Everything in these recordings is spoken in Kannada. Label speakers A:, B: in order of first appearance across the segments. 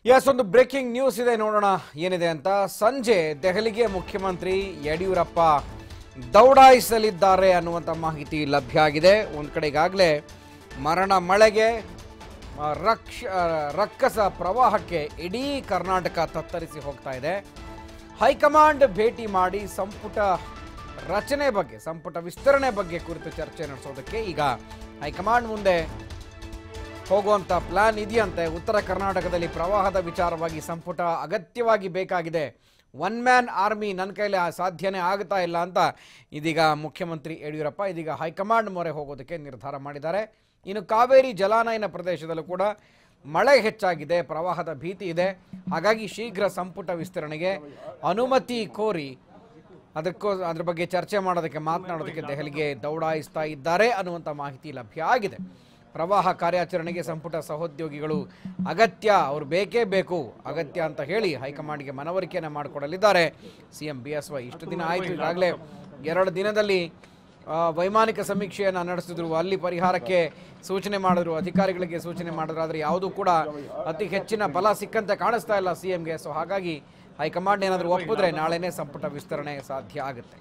A: ಎಸ್ ಒಂದು ಬ್ರೇಕಿಂಗ್ ನ್ಯೂಸ್ ಇದೆ ನೋಡೋಣ ಏನಿದೆ ಅಂತ ಸಂಜೆ ದೆಹಲಿಗೆ ಮುಖ್ಯಮಂತ್ರಿ ಯಡಿಯೂರಪ್ಪ ದೌಡಾಯಿಸಲಿದ್ದಾರೆ ಅನ್ನುವಂಥ ಮಾಹಿತಿ ಲಭ್ಯ ಆಗಿದೆ ಒಂದು ಕಡೆ ಈಗಾಗಲೇ ಮರಣ ಮಳೆಗೆ ಆ, ರಕ್ಷ ಆ, ರಕ್ಕಸ ಪ್ರವಾಹಕ್ಕೆ ಇಡೀ ಕರ್ನಾಟಕ ತತ್ತರಿಸಿ ಹೋಗ್ತಾ ಇದೆ ಹೈಕಮಾಂಡ್ ಭೇಟಿ ಮಾಡಿ ಸಂಪುಟ ರಚನೆ ಬಗ್ಗೆ ಸಂಪುಟ ವಿಸ್ತರಣೆ ಬಗ್ಗೆ ಕುರಿತು ಚರ್ಚೆ ನಡೆಸೋದಕ್ಕೆ ಈಗ ಹೈಕಮಾಂಡ್ ಮುಂದೆ ಹೋಗುವಂತ ಪ್ಲಾನ್ ಇದೆಯಂತೆ ಉತ್ತರ ಕರ್ನಾಟಕದಲ್ಲಿ ಪ್ರವಾಹದ ವಿಚಾರವಾಗಿ ಸಂಪುಟ ಅಗತ್ಯವಾಗಿ ಬೇಕಾಗಿದೆ ಒನ್ ಮ್ಯಾನ್ ಆರ್ಮಿ ನನ್ನ ಕೈಲಿ ಆ ಸಾಧ್ಯನೇ ಆಗ್ತಾ ಇಲ್ಲ ಅಂತ ಇದೀಗ ಮುಖ್ಯಮಂತ್ರಿ ಯಡಿಯೂರಪ್ಪ ಇದೀಗ ಹೈಕಮಾಂಡ್ ಮೊರೆ ಹೋಗೋದಕ್ಕೆ ನಿರ್ಧಾರ ಮಾಡಿದ್ದಾರೆ ಇನ್ನು ಕಾವೇರಿ ಜಲಾನಯನ ಪ್ರದೇಶದಲ್ಲೂ ಕೂಡ ಮಳೆ ಹೆಚ್ಚಾಗಿದೆ ಪ್ರವಾಹದ ಭೀತಿ ಇದೆ ಹಾಗಾಗಿ ಶೀಘ್ರ ಸಂಪುಟ ವಿಸ್ತರಣೆಗೆ ಅನುಮತಿ ಕೋರಿ ಅದಕ್ಕೂ ಅದ್ರ ಬಗ್ಗೆ ಚರ್ಚೆ ಮಾಡೋದಕ್ಕೆ ಮಾತನಾಡೋದಕ್ಕೆ ದೆಹಲಿಗೆ ದೌಡಾಯಿಸ್ತಾ ಇದ್ದಾರೆ ಅನ್ನುವಂಥ ಮಾಹಿತಿ ಲಭ್ಯ ಆಗಿದೆ ಪ್ರವಾಹ ಕಾರ್ಯಾಚರಣೆಗೆ ಸಂಪುಟ ಸಹೋದ್ಯೋಗಿಗಳು ಅಗತ್ಯ ಅವರು ಬೇಕೇ ಬೇಕು ಅಗತ್ಯ ಅಂತ ಹೇಳಿ ಹೈಕಮಾಂಡ್ಗೆ ಮನವರಿಕೆಯನ್ನು ಮಾಡಿಕೊಡಲಿದ್ದಾರೆ C M B S Y ಇಷ್ಟು ದಿನ ಆಯಿತು ಈಗಾಗಲೇ ಎರಡು ದಿನದಲ್ಲಿ ಆ, ವೈಮಾನಿಕ ಸಮೀಕ್ಷೆಯನ್ನು ನಡೆಸಿದ್ರು ಅಲ್ಲಿ ಪರಿಹಾರಕ್ಕೆ ಸೂಚನೆ ಮಾಡಿದ್ರು ಅಧಿಕಾರಿಗಳಿಗೆ ಸೂಚನೆ ಮಾಡಿದ್ರು ಆದರೆ ಯಾವುದೂ ಕೂಡ ಅತಿ ಹೆಚ್ಚಿನ ಬಲ ಸಿಕ್ಕಂತೆ ಕಾಣಿಸ್ತಾ ಇಲ್ಲ ಸಿ ಎಂಗೆ ಸೊ ಹಾಗಾಗಿ ಹೈಕಮಾಂಡ್ ಏನಾದರೂ ಒಪ್ಪಿದ್ರೆ ನಾಳೆನೇ ಸಂಪುಟ ವಿಸ್ತರಣೆ ಸಾಧ್ಯ ಆಗುತ್ತೆ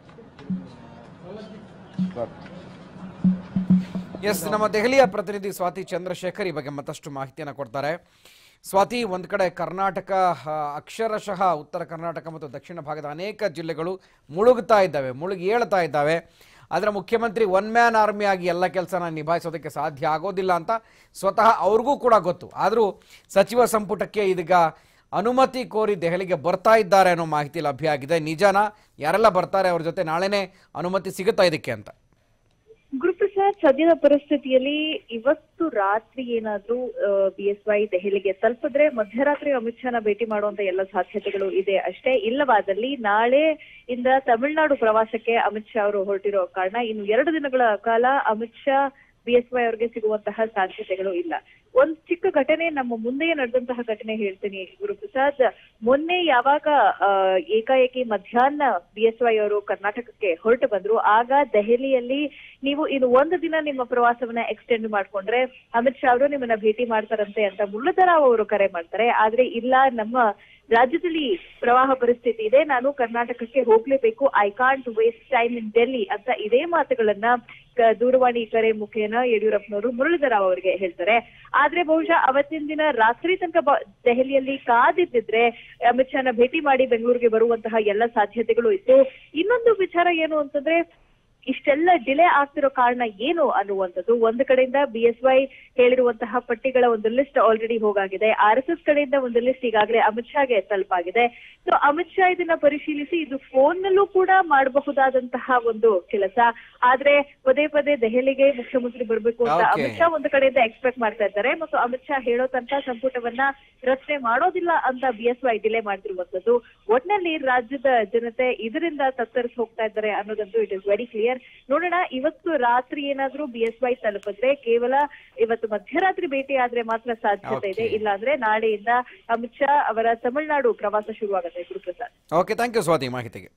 A: ಎಸ್ ನಮ್ಮ ದೆಹಲಿಯ ಪ್ರತಿನಿಧಿ ಸ್ವಾತಿ ಚಂದ್ರಶೇಖರ್ ಈ ಬಗ್ಗೆ ಮತ್ತಷ್ಟು ಮಾಹಿತಿಯನ್ನು ಕೊಡ್ತಾರೆ ಸ್ವಾತಿ ಒಂದು ಕಡೆ ಕರ್ನಾಟಕ ಆ, ಅಕ್ಷರಶಃ ಉತ್ತರ ಕರ್ನಾಟಕ ಮತ್ತು ದಕ್ಷಿಣ ಭಾಗದ ಅನೇಕ ಜಿಲ್ಲೆಗಳು ಮುಳುಗ್ತಾ ಇದ್ದಾವೆ ಮುಳುಗಿ ಏಳ್ತಾ ಇದ್ದಾವೆ ಆದರೆ ಮುಖ್ಯಮಂತ್ರಿ ಒನ್ ಮ್ಯಾನ್ ಆರ್ಮಿ ಆಗಿ ಎಲ್ಲ ಕೆಲಸನ ನಿಭಾಯಿಸೋದಕ್ಕೆ ಸಾಧ್ಯ ಆಗೋದಿಲ್ಲ ಅಂತ ಸ್ವತಃ ಅವ್ರಿಗೂ ಕೂಡ ಗೊತ್ತು ಆದರೂ ಸಚಿವ ಸಂಪುಟಕ್ಕೆ ಇದೀಗ ಅನುಮತಿ ಕೋರಿ ದೆಹಲಿಗೆ ಬರ್ತಾ ಇದ್ದಾರೆ ಅನ್ನೋ ಮಾಹಿತಿ ಲಭ್ಯ ಆಗಿದೆ ನಿಜಾನ ಯಾರೆಲ್ಲ ಬರ್ತಾರೆ ಅವ್ರ ಜೊತೆ ನಾಳೆನೇ ಅನುಮತಿ ಸಿಗುತ್ತಾ ಇದಕ್ಕೆ ಅಂತ
B: ಗುರುಪ್ರಸಾದ್ ಸದ್ಯದ ಪರಿಸ್ಥಿತಿಯಲ್ಲಿ ಇವತ್ತು ರಾತ್ರಿ ಏನಾದ್ರೂ ಬಿ ಎಸ್ ವೈ ದೆಹಲಿಗೆ ತಲುಪಿದ್ರೆ ಮಧ್ಯರಾತ್ರಿ ಅಮಿತ್ ಶಾನ ಭೇಟಿ ಮಾಡುವಂತ ಎಲ್ಲ ಸಾಧ್ಯತೆಗಳು ಇದೆ ಅಷ್ಟೇ ಇಲ್ಲವಾದಲ್ಲಿ ನಾಳೆ ಇಂದ ತಮಿಳುನಾಡು ಪ್ರವಾಸಕ್ಕೆ ಅಮಿತ್ ಶಾ ಅವರು ಹೊರಟಿರೋ ಕಾರಣ ಇನ್ನು ಎರಡು ದಿನಗಳ ಕಾಲ Amit Shah B S Y ಅವರಿಗೆ ಸಿಗುವಂತಹ ಸಾಧ್ಯತೆಗಳು ಇಲ್ಲ ಒಂದ್ ಚಿಕ್ಕ ಘಟನೆ ನಮ್ಮ ಮುಂದೆಯೇ ನಡೆದಂತಹ ಘಟನೆ ಹೇಳ್ತೀನಿ ಗುರುಪ್ರಸಾದ್ ಮೊನ್ನೆ ಯಾವಾಗ ಆ, ಏಕಾಏಕಿ ಮಧ್ಯಾಹ್ನ ಬಿ ಎಸ್ ವೈ ಅವರು ಕರ್ನಾಟಕಕ್ಕೆ ಹೊರಟು ಬಂದ್ರು ಆಗ ದೆಹಲಿಯಲ್ಲಿ ನೀವು ಇನ್ನು ಒಂದು ದಿನ ನಿಮ್ಮ ಪ್ರವಾಸವನ್ನ ಎಕ್ಸ್ಟೆಂಡ್ ಮಾಡ್ಕೊಂಡ್ರೆ ಅಮಿತ್ ಶಾ ಅವರು ನಿಮ್ಮನ್ನ ಭೇಟಿ ಮಾಡ್ತಾರಂತೆ ಅಂತ ಮುರಳೀಧರಾವ್ ಅವರು ಕರೆ ಮಾಡ್ತಾರೆ ಆದ್ರೆ ಇಲ್ಲ ನಮ್ಮ ರಾಜ್ಯದಲ್ಲಿ ಪ್ರವಾಹ ಪರಿಸ್ಥಿತಿ ಇದೆ ನಾನು ಕರ್ನಾಟಕಕ್ಕೆ ಹೋಗ್ಲೇಬೇಕು I can't waste time in Delhi ಅಂತ ಇದೇ ಮಾತುಗಳನ್ನ ಕ- ದೂರವಾಣಿ ಕರೆ ಮುಖೇನ ಯಡಿಯೂರಪ್ಪನವರು ಮುರಳೀಧರಾವ್ ಅವರಿಗೆ ಹೇಳ್ತಾರೆ ಆದ್ರೆ ಬಹುಶಃ ಅವತ್ತಿನ ದಿನ ರಾತ್ರಿ ತನಕ ಬ- ದೆಹಲಿಯಲ್ಲಿ ಕಾದಿದ್ದಿದ್ರೆ ಅಮಿತ್ ಶಾನ ಭೇಟಿ ಮಾಡಿ ಬೆಂಗಳೂರಿಗೆ ಬರುವಂತಹ ಎಲ್ಲ ಸಾಧ್ಯತೆಗಳು ಇತ್ತು ಇನ್ನೊಂದು ವಿಚಾರ ಏನು ಅಂತಂದ್ರೆ ಇಷ್ಟೆಲ್ಲ ಡಿಲೇ ಆಗ್ತಿರೋ ಕಾರಣ ಏನು ಅನ್ನುವಂಥದ್ದು ಒಂದು ಕಡೆಯಿಂದ ಬಿ ಎಸ್ ವೈ ಹೇಳಿರುವಂತಹ ಪಟ್ಟಿಗಳ ಒಂದು ಲಿಸ್ಟ್ ಆಲ್ರೆಡಿ ಹೋಗಾಗಿದೆ ಆರ್ ಎಸ್ ಎಸ್ ಕಡೆಯಿಂದ ಒಂದು ಲಿಸ್ಟ್ ಈಗಾಗಲೇ ಅಮಿತ್ ಶಾಗೆ ತಲುಪಾಗಿದೆ ಸೊ ಅಮಿತ್ ಶಾ ಇದನ್ನ ಪರಿಶೀಲಿಸಿ ಇದು ಫೋನ್ ನಲ್ಲೂ ಕೂಡ ಮಾಡಬಹುದಾದಂತಹ ಒಂದು ಕೆಲಸ ಆದ್ರೆ ಪದೇ ಪದೇ ದೆಹಲಿಗೆ ಮುಖ್ಯಮಂತ್ರಿ ಬರಬೇಕು ಅಂತ
A: Okay.
B: ಅಮಿತ್ ಶಾ ಒಂದು ಕಡೆಯಿಂದ ಎಕ್ಸ್ಪೆಕ್ಟ್ ಮಾಡ್ತಾ ಇದ್ದಾರೆ ಮತ್ತು ಅಮಿತ್ ಶಾ ಹೇಳೋ ತನಕ ಸಂಪುಟವನ್ನ ರಚನೆ ಮಾಡೋದಿಲ್ಲ ಅಂತ ಬಿ ಎಸ್ ವೈ ಡಿಲೇ ಮಾಡ್ತಿರುವಂತದ್ದು ಒಟ್ನಲ್ಲಿ ರಾಜ್ಯದ ಜನತೆ ಇದರಿಂದ ತತ್ತರಿಸಿ ಹೋಗ್ತಾ ಇದ್ದಾರೆ ಅನ್ನೋದಂತೂ ಇಟ್ ಇಸ್ ವೆರಿ ಕ್ಲಿಯರ್ ನೋಡೋಣ ಇವತ್ತು ರಾತ್ರಿ ಏನಾದ್ರೂ ಬಿ ಎಸ್ ವೈ ತಲುಪಿದ್ರೆ ಕೇವಲ ಇವತ್ತು ಮಧ್ಯರಾತ್ರಿ ಭೇಟಿ ಆದ್ರೆ ಮಾತ್ರ ಸಾಧ್ಯತೆ ಇದೆ
A: Okay.
B: ಇಲ್ಲಾಂದ್ರೆ ನಾಳೆಯಿಂದ ಅಮಿತ್ ಶಾ ಅವರ ತಮಿಳುನಾಡು ಪ್ರವಾಸ ಶುರುವಾಗುತ್ತೆ Guruprasad
A: okay thank you Swathi ಮಾಹಿತಿಗೆ